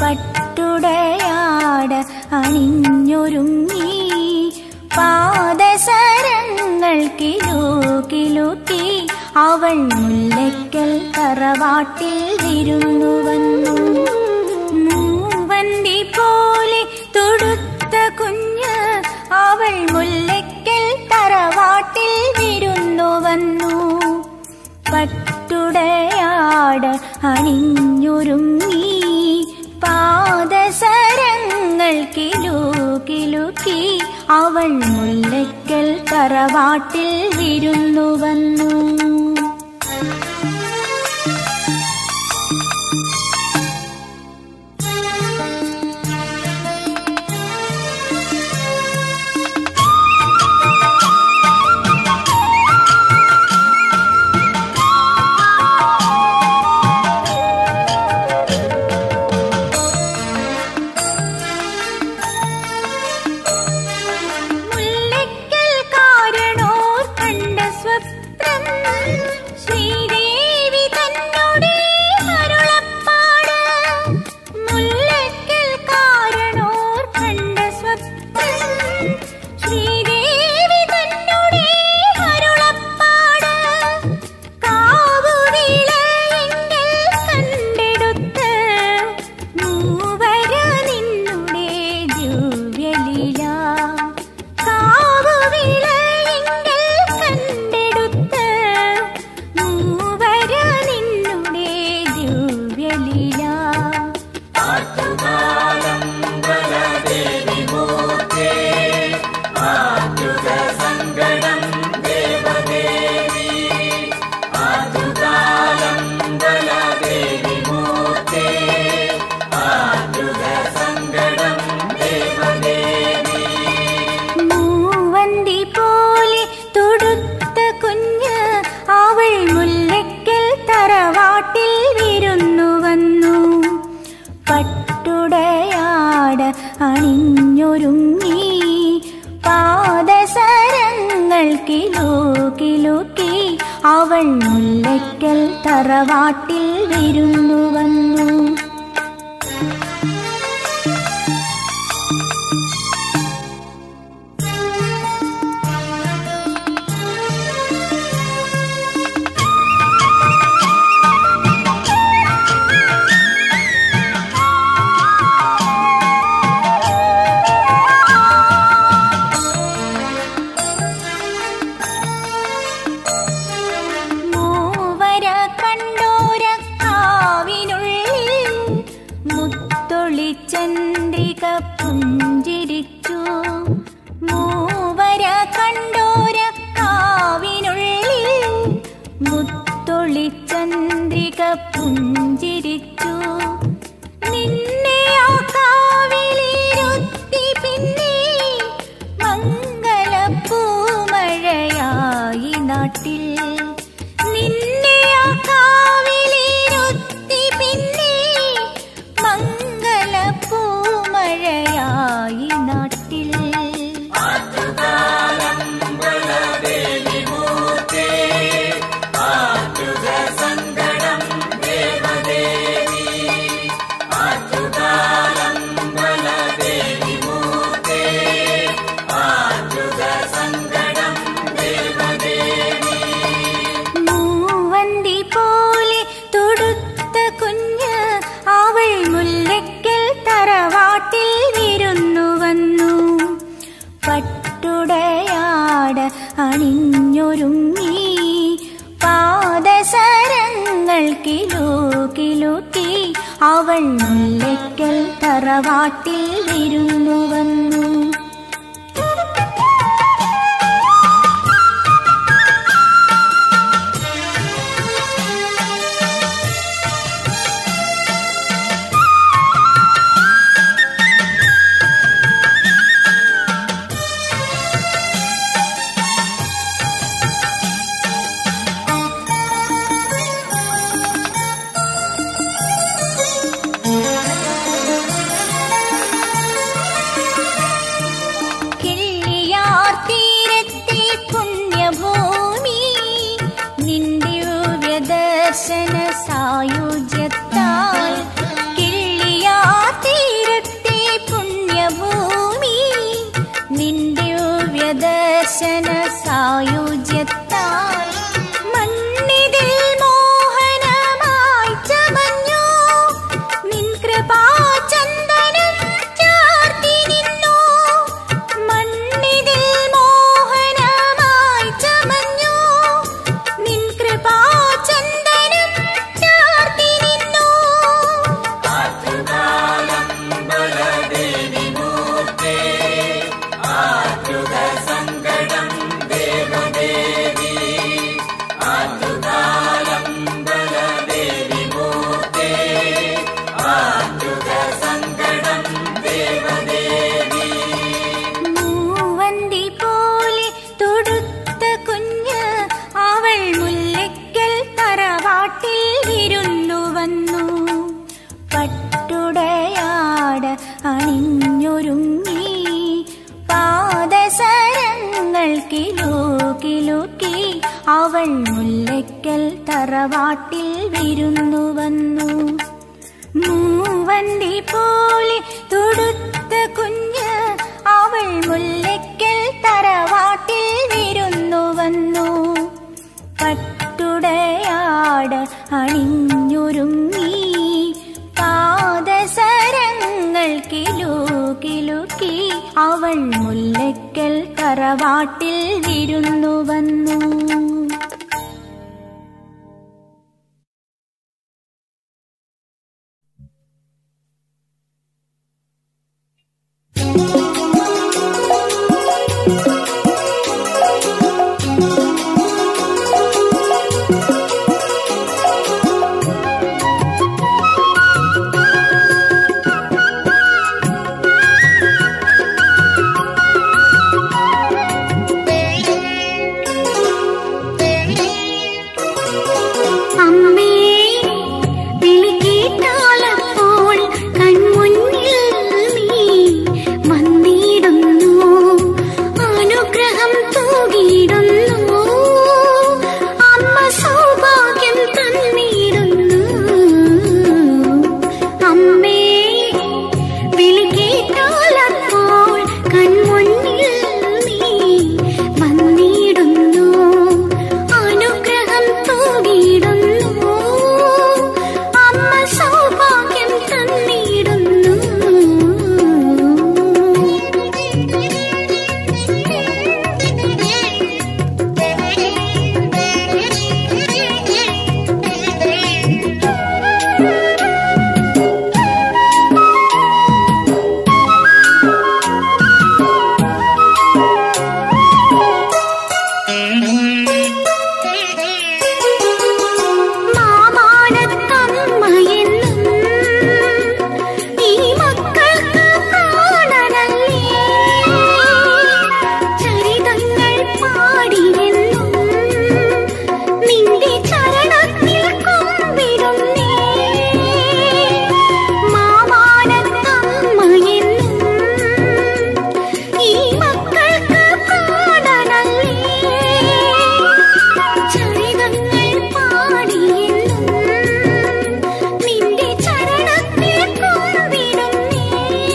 പട്ടുടയാട അണിഞ്ഞൊരുങ്ങി പാദസരങ്ങൾ കിലൂക്കി അവൾ മുല്ലയ്ക്കൽ തറവാട്ടിൽ വിരുന്നു വന്നു മൂവന്തി പോലെ തൊടുത്ത കുഞ്ഞ് അവൾ മുല്ലയ്ക്കൽ തറവാട്ടിൽ വിരുന്നു വന്നു പട്ടുടയാട അണിഞ്ഞൊരുങ്ങി പാദസരങ്ങൾ കിലൂക്കി അവൾ മുല്ലയ്ക്കൽ തറവാട്ടിൽ വിരുന്നു വന്നു മുല്ലയ്ക്കൽ കാരണോർ കണ്ട സ്വപ്നം ശ്രീദേവി തന്നോടെ അരുളപ്പാട് മുല്ലയ്ക്കൽ കാരണോർ കണ്ട സ്വപ്നം ശ്രീദേവി തന്നോടെ അരുളപ്പാട് കാവുവിളയെങ്കിൽ കണ്ടെടുത്ത് മൂവര നിന്നുടെ ദിവ്യലീല കാവുവിളയെങ്കിൽ കണ്ടെടുത്ത് മൂവര നിന്നുടെ ദിവ്യലീല മൂവന്തി പോലെ തൊടുത്ത കുഞ്ഞ് അവൾ മുല്ലയ്ക്കൽ തറവാട്ടിൽ വിരുന്നു വന്നു പട്ടുടയാട അണിഞ്ഞൊരുങ്ങി പാദസരങ്ങൾ കിലൂക്കി അവൾ മുല്ലയ്ക്കൽ തറവാട്ടിൽ വിരുന്നു വന്നു മൂവര കണ്ടോര കാവിനുള്ളിൽ മുത്തൊളി ചന്ദ്രിക പുഞ്ചിരിച്ചു മൂവര കണ്ടോര കാവിനുള്ളിൽ മുത്തൊളി ചന്ദ്രിക പുഞ്ചിരിച്ചു നിന്നെ ആ കാവിലിരുത്തി പിന്നെ മംഗളപ്പൂമഴയായി നാട്ടിൽ നിന്നെ ആ കാവിലിരുത്തി പിന്നെ മംഗളപ്പൂമഴയായി നാട്ടിൽ മൂവന്തി പോലെ തൊടുത്ത കുഞ്ഞ് അവൾ മുല്ലയ്ക്കൽ തറവാട്ടിൽ വിരുന്നു വന്നു പട്ടുടയാട അണിഞ്ഞൊരുങ്ങി പാദസരങ്ങൾ കിലൂക്കി അവൾ മുല്ലയ്ക്കൽ തറവാട്ടിൽ വിരുന്നു വന്നു അവൾ മുല്ലയ്ക്കൽ തറവാട്ടിൽ വിരുന്നു വന്നു മൂവന്തി പോലെ തൊടുത്ത കുഞ്ഞ് അവൾ മുല്ലയ്ക്കൽ തറവാട്ടിൽ വിരുന്നു വന്നു പട്ടുടയാട് അണിഞ്ഞൊരുങ്ങി പാദസരങ്ങൾ കിലു കിലുക്കി അവൾ മുല്ലയ്ക്കൽ തറവാട്ടിൽ വിരുന്നു വന്നു അമ്മേ വിളി കേട്ടാലപ്പോൾ കൺമുന്നിൽ നീ വന്നിടുന്നു അനുഗ്രഹം തൂകിയിടുന്നു അമ്മ സൗഭാഗ്യം തന്നിടുന്നു അമ്മേ വിളി കേട്ടാലപ്പോൾ കൺമുന്നിൽ നീ വന്നിടുന്നു അനുഗ്രഹം തൂകിയിടുന്നു അമ്മ സൗഭാഗ്യം തന്നിടുന്നു മാമാനത്തമ്മയെന്നും ഈ മക്കൾക്ക് കാണനല്ലേ ചരിതങ്ങൾ പാടിയെന്നും നിന്റെ ചരണത്തിൽ കൊമ്പിടുന്നേ മാമാനത്തമ്മയെന്നും ഈ മക്കൾക്ക് കാണനല്ലേ ചരിതങ്ങൾ പാടിയെന്നും നിന്റെ ചരണത്തിൽ കൊമ്പിടുന്നേ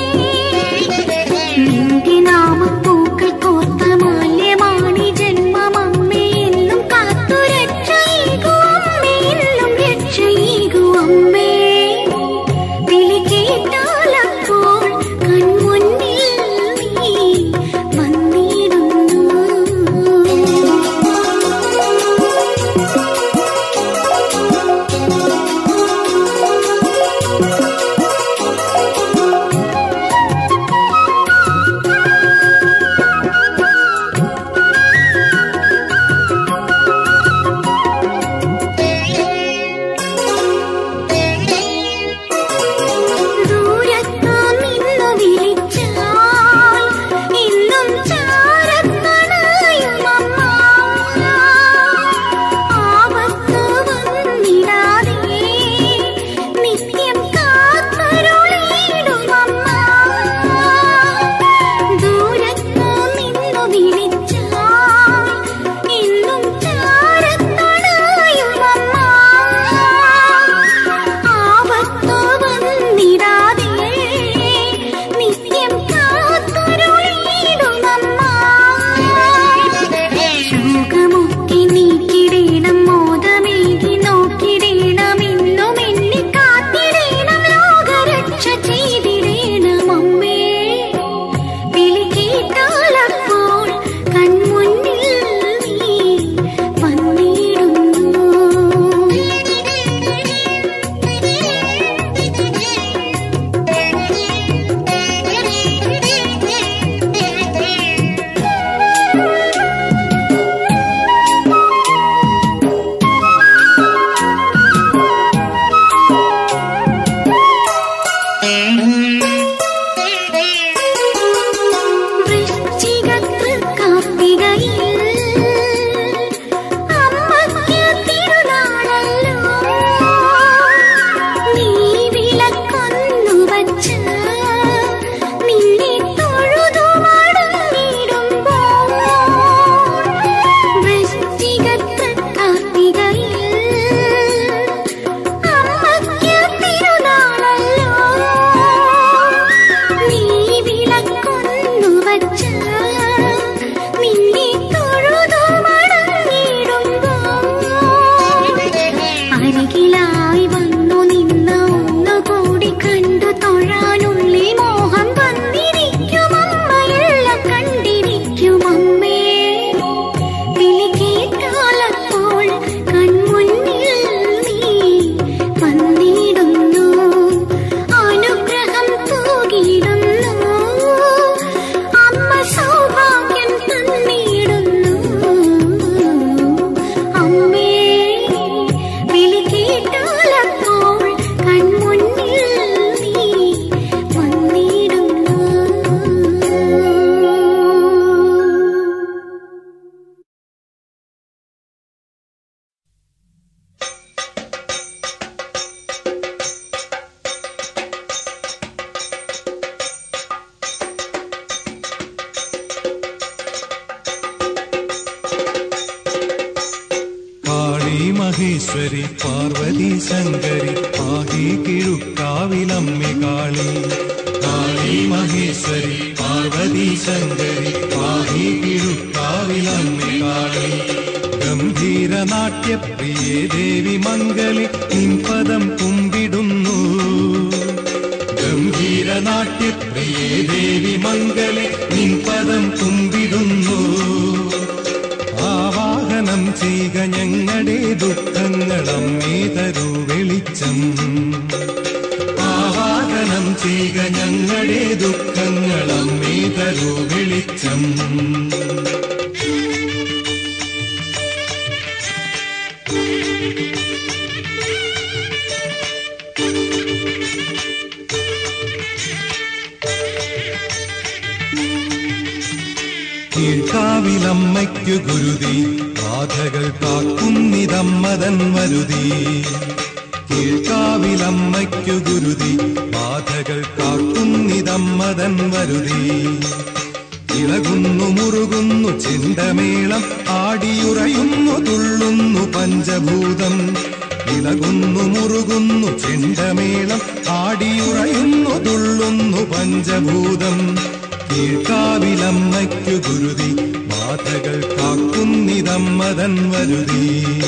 നിന്റെ നാമപ്പൂക്കൾ കോർത്ത മാല്യമാണി ജന്മമമ്മേ എന്നും കാത്തുരക്ഷയികു അമ്മേ എന്നും രക്ഷയികു അമ്മേ വിളി കേട്ടാലപ്പോൾ കൺമുന്നിൽ നീ വന്നിടുന്നു ദൂരത്തു നിന്നു വിളിച്ചാൽ ഇന്നും ചാരത്തണയുമമ്മ ആപത്തു വന്നിടാതെ നിത്യം കാത്തരുളിയിടുമമ്മ ദൂരത്തു നിന്നു വിളിച്ചാൽ ഇന്നും ചാരത്തണയുമമ്മ ആപത്തു വന്നിടാതെ നിത്യം കാത്തുരുളിയിടുമമ്മ ശോകമൊക്കെ നീക്കിടേണം മോദമേകി നോക്കിടേണം ഇന്നും എന്നെ കാത്തിടേണം ലോകരക്ഷ ചെയ്തിടേണം അമ്മേ വിളി കേട്ടാലപ്പോൾ കൺമുന്നിൽ നീ വന്നിടുന്നു വൃശ്ചികത്ത് കാർത്തികയിൽ അമ്മയ്ക്ക് തിരുനാളല്ലോ നീ വിളക്കൊന്നു വച്ച് നിന്നെ തൊഴുതു മടങ്ങിടുമ്പോൾ വൃശ്ചികത്ത് മഹേശ്വരി പാർവതി ശങ്കരി പാഹി കിഴുക്കാവിലമ്മ കാളി കാളി മഹേശ്വരി പാർവതി ശങ്കരി പാഹി കിഴുക്കാവിലമ്മ കാളി ഗംഭീര നാട്യപ്രിയേ ദേവി മംഗളി നിൻപദം കുമ്പിടുന്നു ഗംഭീര നാട്യപ്രിയേ ദേവി മംഗളി നിൻപദം കുമ്പിടുന്നു ആവാഹനം ചെയ്യുക ഞങ്ങളുടെ ദുഃഖങ്ങളമ്മേ തരൂ വെളിച്ചം ആവാഹനം ചെയ്യുക ഞങ്ങളുടെ ദുഃഖങ്ങളമ്മേ തരൂ വെളിച്ചം കീഴ്ക്കാവിലമ്മയ്ക്കു ഗുരുതി ബാധകൾ കാക്കുന്നിതമ്മതൻ മരുതി കീഴ്ക്കാവിലമ്മയ്ക്കു ഗുരുതി ബാധകൾ കാക്കുന്നിതമ്മതൻ വരുതി ഇളകുന്നു മുറുകുന്നു ചെണ്ടമേളം ആടിയുറയുന്നു തുള്ളുന്നു പഞ്ചഭൂതം ഇളകുന്നു മുറുകുന്നു ചെണ്ടമേളം ആടിയുറയുന്നു തുള്ളുന്നു പഞ്ചഭൂതം കീഴ്ക്കാവിലമ്മയ്ക്കു ഗുരുതി ബാധകൾ കാക്കുന്നിതമ്മതൻ വരുതി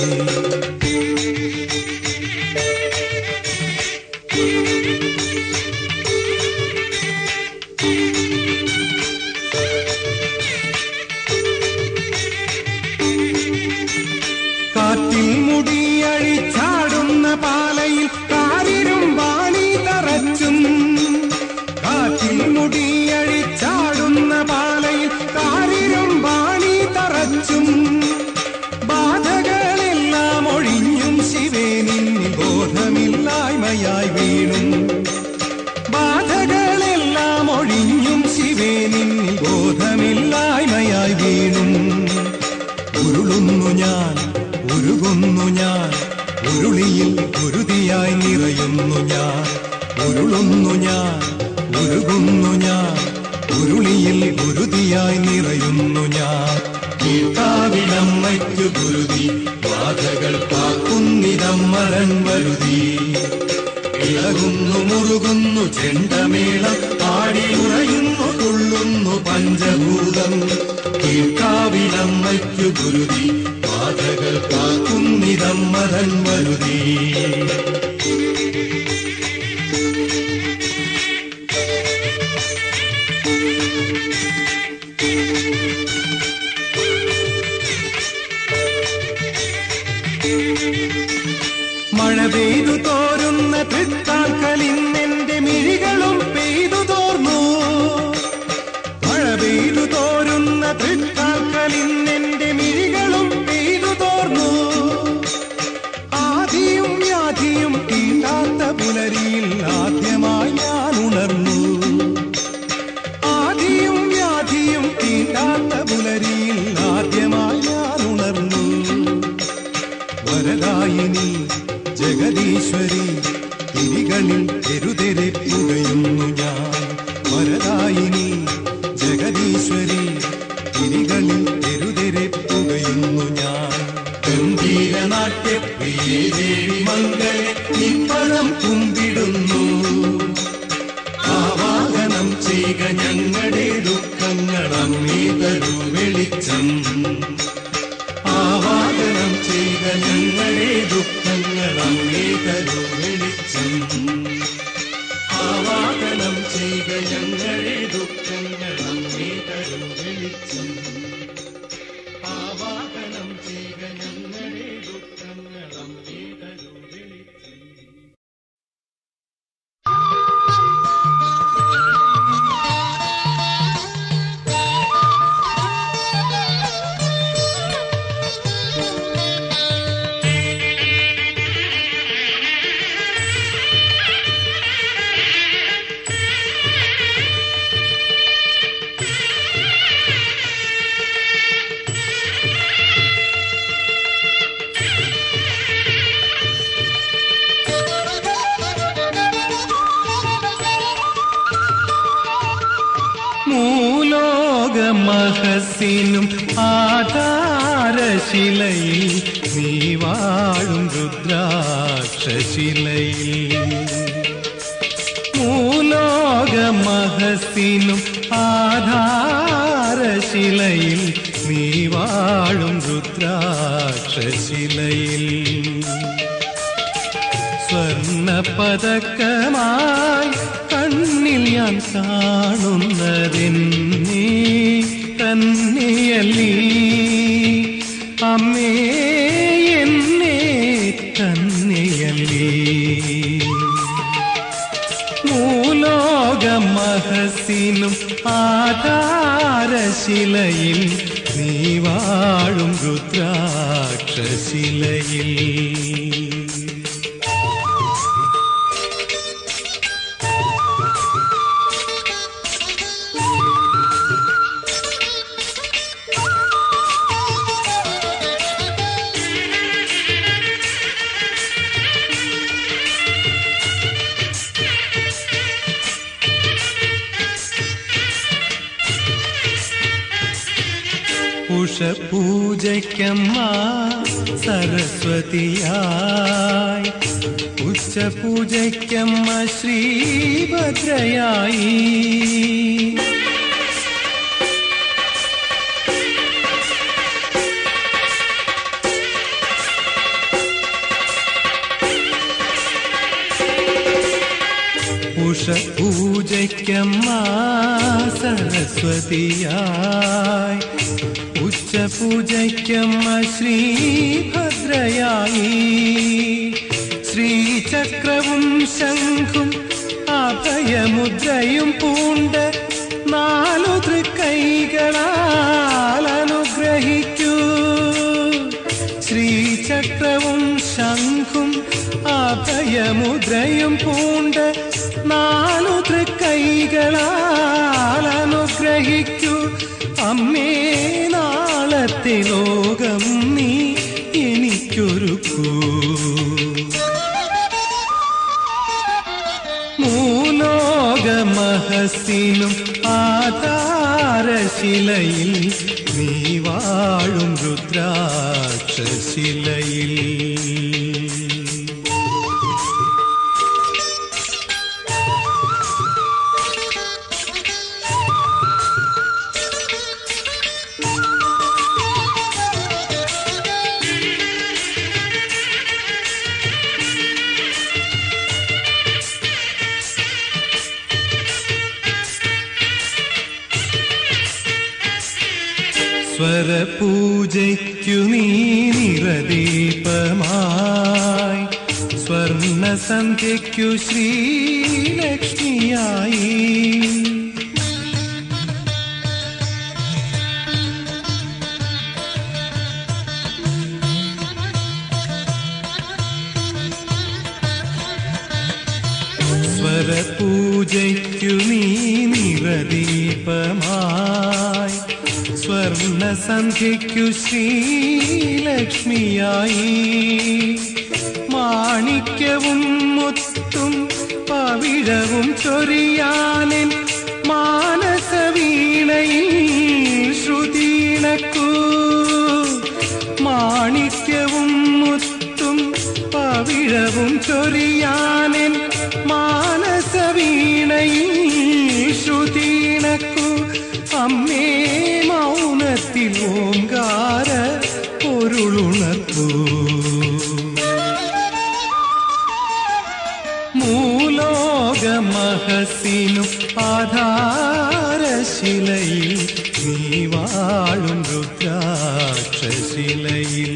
കാറ്റിൽ മുടിയഴിച്ചാടുന്ന പാലയിൽ കാരിരും വാണി തറച്ചും കാറ്റിൽ മുടിയഴിച്ചാടുന്ന പാലയിൽ കാരിരും വാണി തറച്ചും ബാധകളെല്ലാം ഒഴിഞ്ഞും ശിവേനിൽ ബോധമില്ലായ്മയായി വീണും ബാധകളെല്ലാം ഒഴിഞ്ഞും ശിവേനിൽ ബോധമില്ലായ്മയായി വീണും ഉരുളുന്നു ഞാൻ ഉരുകുന്നു ഞാൻ ഉരുളിയിൽ ഉരുതിയായി നിറയുന്നു ഞാൻ ഉരുളുന്നു ഞാൻ ഉരുകുന്നു ഞാൻ ഉരുളിയിൽ ഉരുതിയായി നിറയുന്നു ഞാൻ കീഴ്ക്കാവിലമ്മയ്ക്കു ഗുരുതി ബാധകൾ കാക്കുന്നിതമ്മരൻ വരുതി ഇളകുന്നു മുറുകുന്നു ചെണ്ടമേളം ആടി ഉറയുന്നു തുള്ളുന്നു പഞ്ചഭൂതം കീഴ്ക്കാവിലമ്മയ്ക്കു ഗുരുതി ബാധകൾ കാക്കുന്നിതമ്മരൻ വരുതി മഴ പെയ്തു തോരുന്ന തൃത്താൽക്കലിന്നെന്റെ മിഴികളും പെയ്തു തോർന്നു മഴ പെയ്തു തോരുന്ന തൃത്താൽക്കലിന്നെന്റെ മിഴികളും പെയ്തു തോർന്നു ആദിയും വ്യാധിയും തീണ്ടാത്ത പുലരിയിൽ ആദ്യമായി ഞാൻ ഉണർന്നു ആദിയും വ്യാധിയും തീണ്ടാത്ത പുലരിയിൽ ആദ്യമായി ഞാൻ ഉണർന്നു വരദായിനി ജഗദീശ്വരി തിരികളിൽ തെരുതെരെ പുകയുന്നു ഞാൻ വരദായിനി ജഗദീശ്വരി തിരികളിൽ തെരുതെരെ പുകയുന്നു ഞാൻ ഗംഭീര നാട്യപ്രിയേ ദേവി മംഗളെ നിപ്പണം കുമ്പിടുന്നു ആവാഹനം ചെയ്യുക ഞങ്ങളുടെ ദുഃഖങ്ങൾ അമ്മേ തരൂ വെളിച്ചം ആവാഹനം ചെയ്ത ഞങ്ങളുടെ ദുഃഖങ്ങൾ അമ്മേ തരൂ വെളിച്ചം ആവാഹനം ചെയ്ത ഞങ്ങളുടെ ദുഃഖങ്ങൾ അമ്മേ തരൂ വെളിച്ചം ആവാഹനം ചെയ്ത ഞങ്ങളുടെ ദുഃഖങ്ങൾ അമ്മേ തരൂ വെളിച്ചം മൂലോകമഹസിനും ആധാരശിലയിൽ നീ വാഴും രുദ്രാക്ഷശിലയിൽ മൂലോകമഹസിനും ആധാരശിലയിൽ നീ വാഴും രുദ്രാക്ഷശിലയിൽ സ്വർണ പതക്കമായി കണ്ണിൽ ഞാൻ കാണുന്നതെന്നേ തന്നെയല്ലീ അമ്മേ എന്നെ തന്നെയല്ലീ മൂലോകമഹസിനും ആധാരശിലയിൽ നീ വാഴും രുദ്രാക്ഷശിലയിൽ ഉഷപൂജയ്ക്കമ്മ സരസ്വതിയായി ഉച്ചപൂജയ്ക്കമ്മ ശ്രീഭദ്രയായി ഉഷപൂജയ്ക്കമ്മ സരസ്വതിയായി ഉച്ചപൂജയ്ക്കമ്മ ശ്രീഭദ്രയായി ശ്രീചക്രവും ശംഖും അഭയമുദ്രയും പൂണ്ട് നാലു തൃക്കൈകളാൽ അനുഗ്രഹിക്കൂ ശ്രീചക്രവും ശംഖും അഭയമുദ്രയും പൂണ്ട് നാലു തൃക്കൈകളാൽ അനുഗ്രഹിക്കൂ അമ്മേ നാളത്തെ ലോകം നീ എനിക്കൊരുക്കൂ മൂലോകമഹസിനും ആധാരശിലയിൽ നീ വാഴും രുദ്രാക്ഷശിലയിൽ സ്വരപൂജയ്ക്കു നീ നിറദീപമായി സ്വർണ സന്ധ്യയ്ക്കു ശ്രീലക്ഷ്മിയായി സ്വരപൂജയ്ക്കു നീ നിറദീപമായി സ്വർണ സന്ധ്യയ്ക്കു ശ്രീലക്ഷ്മിയായി മാണിക്യവും മുത്തും പവിഴവും ചൊരിയാനിൻ മാനസവീണയിൽ ശ്രുതിയിണക്കൂ മാണിക്യവും മുത്തും പവിഴവും ചൊരിയാനിൻ മാനസവീണയിൽ ശ്രുതിയിണക്കൂ അമ്മേ മൗനത്തിൽ ഓങ്കാര പൊരുളുണർത്തൂ മൂലോകമഹസിനും ആധാരശിലയിൽ നീ വാഴും രുദ്രാക്ഷശിലയിൽ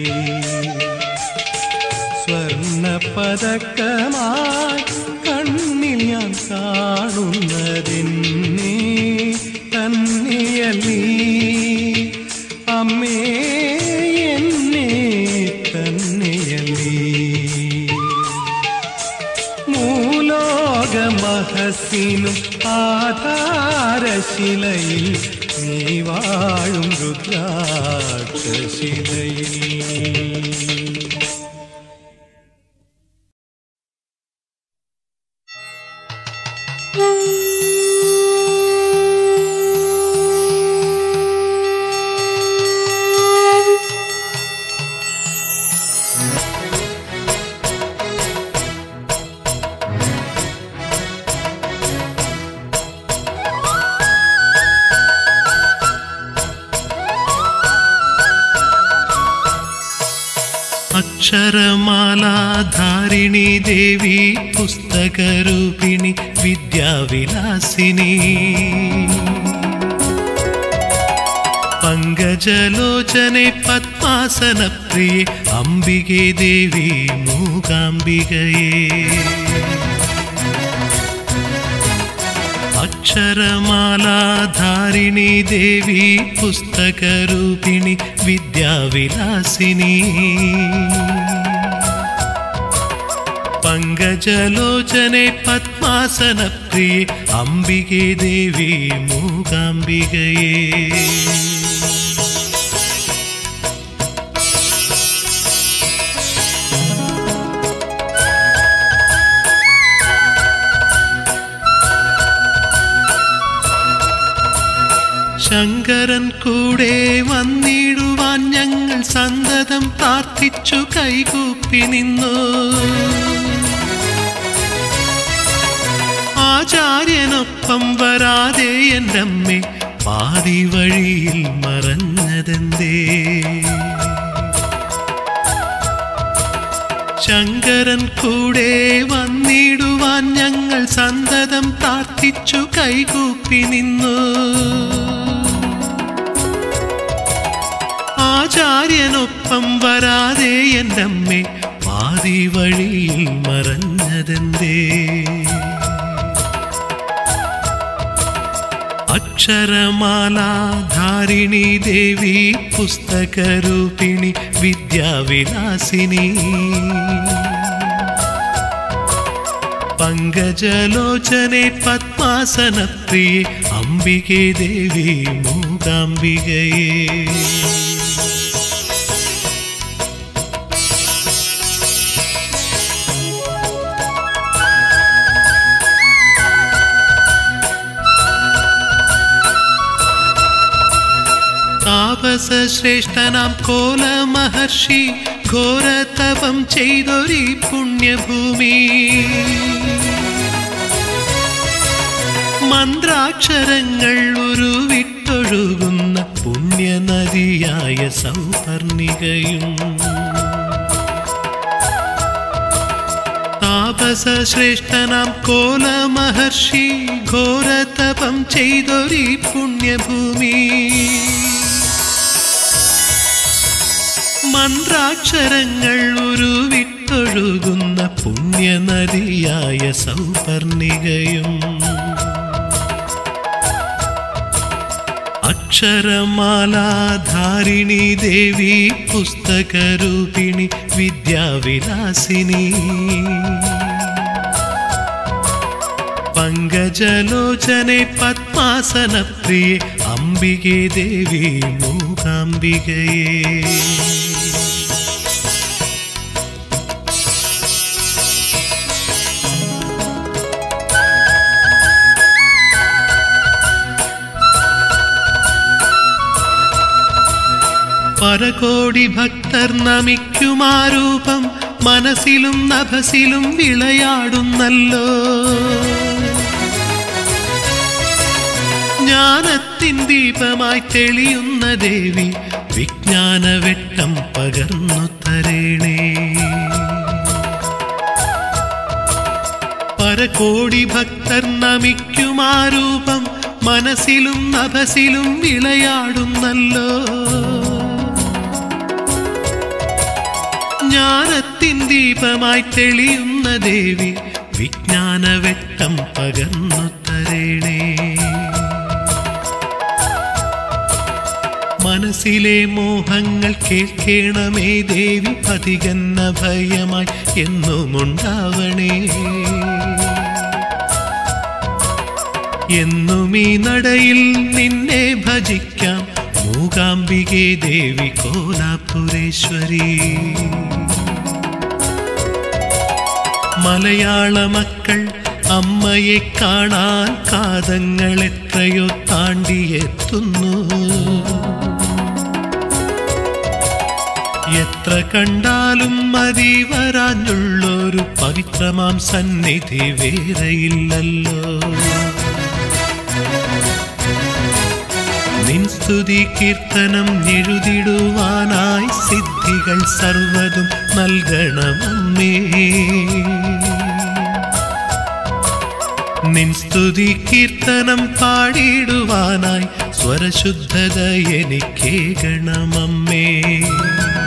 സ്വർണ പതക്കമായി കണ്ണിൽ ഞാൻ കാണുന്നതെന്നേ തന്നെയല്ലീ അമ്മേ എന്നെ തന്നെയല്ലീ മൂലോകമഹസിനും ആധാരശിലയിൽ നീ വാഴും രുദ്രാക്ഷശിലയിൽ അക്ഷരമാലാധാരിണി ദേവി പുസ്തകരൂപിണി വിദ്യാവിലാസിനി പങ്കജലോചനെ പത്മാസനപ്രിയെ അംബികെ ദേവി മൂകാംബികയെ അക്ഷരമാലാധാരിണി ദേവി പുസ്തകരൂപിണി വിദ്യാവിലാസിനി പങ്കജലോചനെ പത്മാസനപ്രിയെ അംബികെ ദേവി മൂകാംബികയെ ശങ്കരൻ കൂടെ വന്നിടുവാൻ ഞങ്ങൾ സന്തതം പ്രാർത്ഥിച്ചു കൈകൂപ്പി നിന്നു ആചാര്യനൊപ്പം വരാതെ എൻ്റെ അമ്മേ പാതി വഴിയിൽ മറഞ്ഞതെന്തേ ശങ്കരൻ കൂടെ വന്നിടുവാൻ ഞങ്ങൾ സന്തതം പ്രാർത്ഥിച്ചു കൈകൂപ്പി നിന്നു ആചാര്യനൊപ്പം വരാതെ എൻ്റെ അമ്മേ പാതി വഴിയിൽ മറഞ്ഞതെന്തേ അക്ഷരമാലാധാരിണി ദേവി പുസ്തകരൂപിണി വിദ്യാവിലാസിനി പങ്കജലോചനെ പത്മാസനപ്രിയെ അംബികെ ദേവി മൂകാംബികയെ താപസ ശ്രേഷ്ഠനാം കോല മഹർഷി ഘോരതപം ചെയ്തൊരു പുണ്യഭൂമി മന്ത്രാക്ഷരങ്ങൾ ഉരുവിട്ടൊഴുകുന്ന പുണ്യനദിയായ സൗപർണികയും താപസ ശ്രേഷ്ഠനാം കോല മഹർഷി ഘോരതപം ചെയ്തൊരു പുണ്യഭൂമി മന്ത്രാക്ഷരങ്ങൾ ഉരുവിട്ടൊഴുകുന്ന പുണ്യനദിയായ സൗപർണികയും അക്ഷരമാലാധാരിണി ദേവി പുസ്തകരൂപിണി വിദ്യാവിലാസിനി പങ്കജലോചനെ പത്മാസനപ്രിയെ അംബികെ ദേവി മൂകാംബികയെ പരകോടി ഭക്തർ നമിക്കുമാരൂപം മനസ്സിലും നഭസിലും വിളയാടുന്നല്ലോ ജ്ഞാനത്തിൻ ദീപമായി തെളിയുന്ന ദേവി വിജ്ഞാനവെട്ടം പകർന്നു തരേണേ പരകോടി ഭക്തർ നമിക്കുമാരൂപം മനസ്സിലും നഭസിലും വിളയാടുന്നല്ലോ ജ്ഞാനത്തിൻ ദീപമായി തെളിയുന്ന ദേവി വിജ്ഞാനവെട്ടം പകർന്നു തരേണേ മനസ്സിലെ മോഹങ്ങൾ കേൾക്കണമേ ദേവി പതികന്ന ഭയമായി എന്നുമുണ്ടാവണേ എന്നും ഈ നടയിൽ നിന്നെ ഭജിക്കാം മൂകാംബികെ ദേവി കോലാപുരേശ്വരി മലയാള മക്കൾ അമ്മയെ കാണാൻ കാതങ്ങൾ എത്രയോ താണ്ടിയെത്തുന്നു എത്ര കണ്ടാലും മതി വരാഞ്ഞുള്ളൊരു പവിത്രമാം സന്നിധി വേറെയില്ലല്ലോ നിൻ സ്തുതി കീർത്തനം എഴുതിടുവാനായി സിദ്ധികൾ സർവതും നൽകണമമ്മേ നിൻ സ്തുതി കീർത്തനം പാടിടുവാനായി സ്വരശുദ്ധത എനിക്കേകണമമ്മേ